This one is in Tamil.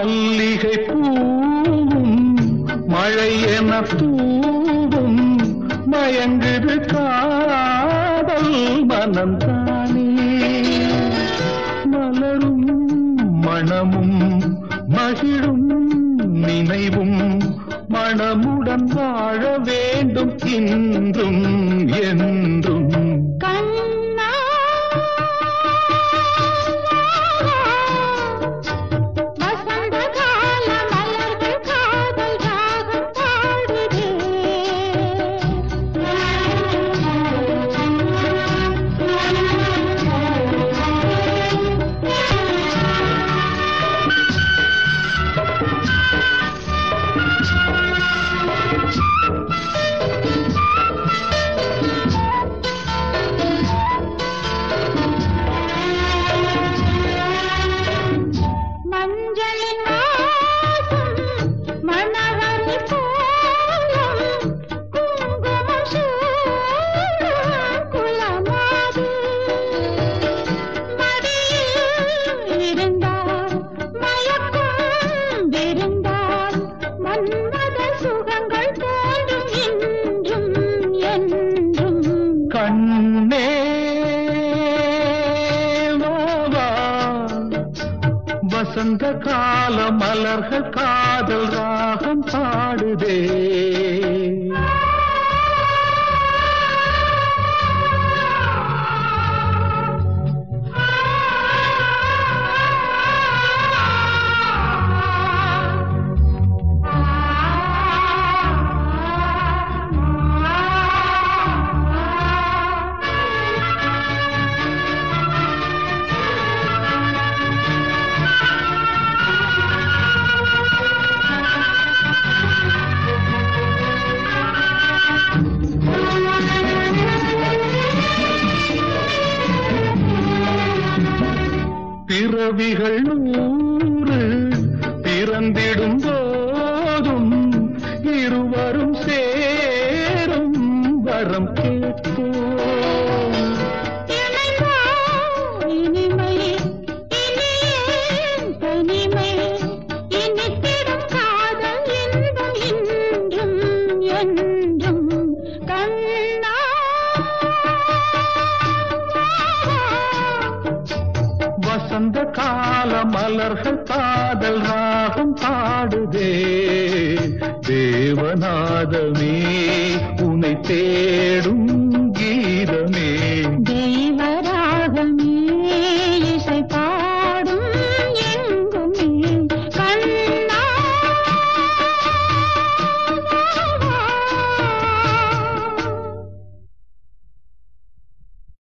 மல்லிகை பூவும் மழை என தூவும் மயங்குது காதல் மனம்தானே மலரும் மணமும் மகிழும் நினைவும் மணமுடன் வாழ வேண்டும் இன்றும் என்றும் கண்ணா வசந்த கால மலர்கள் காதல் ராகம் பாடுதே மஞ்சளின் வாசம் மணவரி கோலம் குங்குமம் சூடும் குலமாது மடியில் இருந்தால் மயக்கம் விருந்தால் மன்மத சுகங்கள் தோன்றும் இன்றும் என்றும் கண்ணே வா, வா. வசந்த கால மலர்கள் காதல் ராகம் பாடுதே பிறவிகள் நூறு பிறந்திடும் போதும் இருவரும் சேரும் வரம் கேட்போம் இணைந்தால் இனிமை இனியேன் தனிமை இனித்திடும் காதல் இன்பம் இன்றும் என்றும் கண்ணா வசந்த கால மலர்கள் காதல் ராகம் பாடுதே தேவநாதமே உனை தேடும்